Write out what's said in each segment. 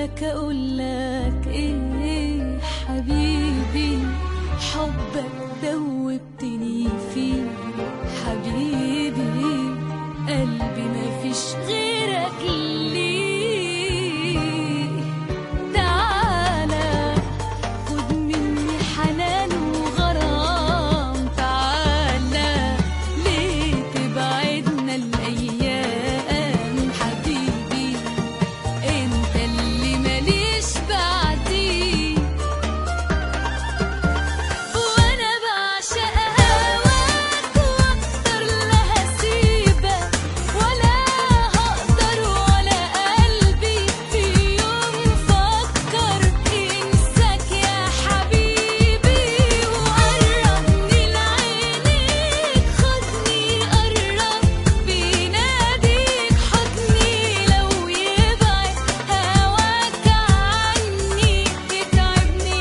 لك اقول لك ايه حبيبي حبك دوبتني فيه حبيبي قلبي ما فيش غيرك ليه تعالى خد مني حنان وغرام تعالى ليه تبعدنا الايام حبيبي انت اللي ماليش بعديه وانا بعشق هواك واكتر لا هسيبك ولا هقدر ولا قلبي في يوم فكر انساك يا حبيبي وقربني لعينيك خدني قرب بيناديك حضني لو يبعد هواك عني يتعبني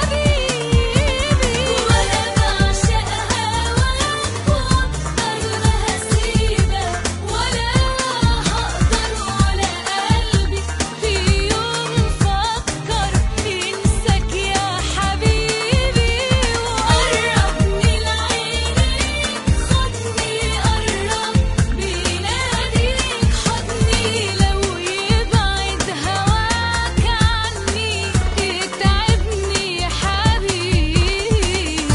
حبيبي وانا بعشق هواك واكتر ما هسيبك ولا هقدر ولا قلبي في يوم فكر انساك يا حبيبي وقربني لعينيك خدني قرب بيناديك حضني لو يبعد هواك عني يتعبني حبيبي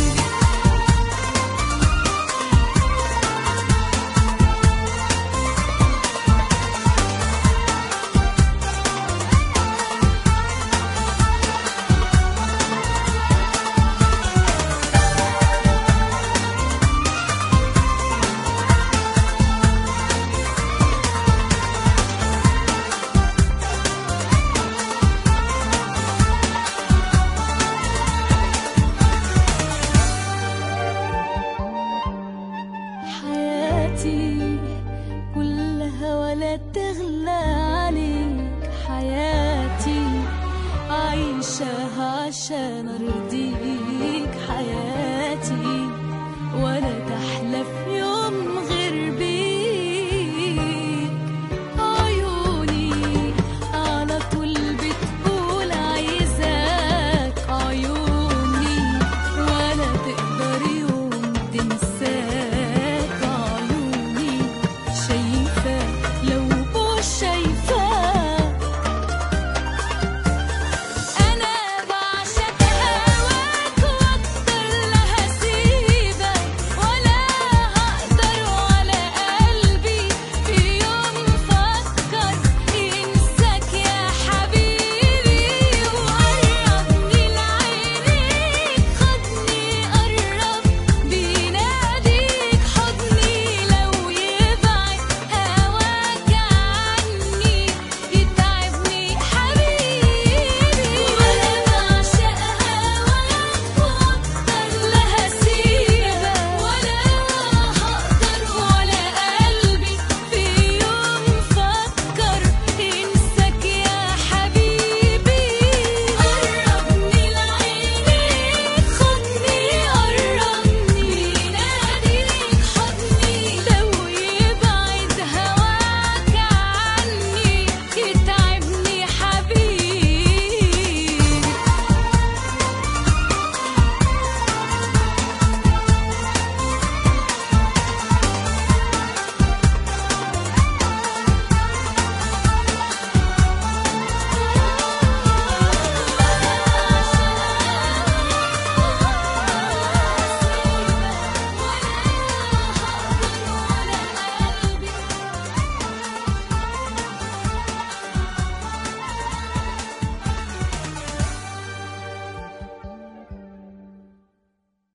حياتي كلها ولا تغلى عليك حياتي عايشة عشان أرضيك حياتي ولا تحلى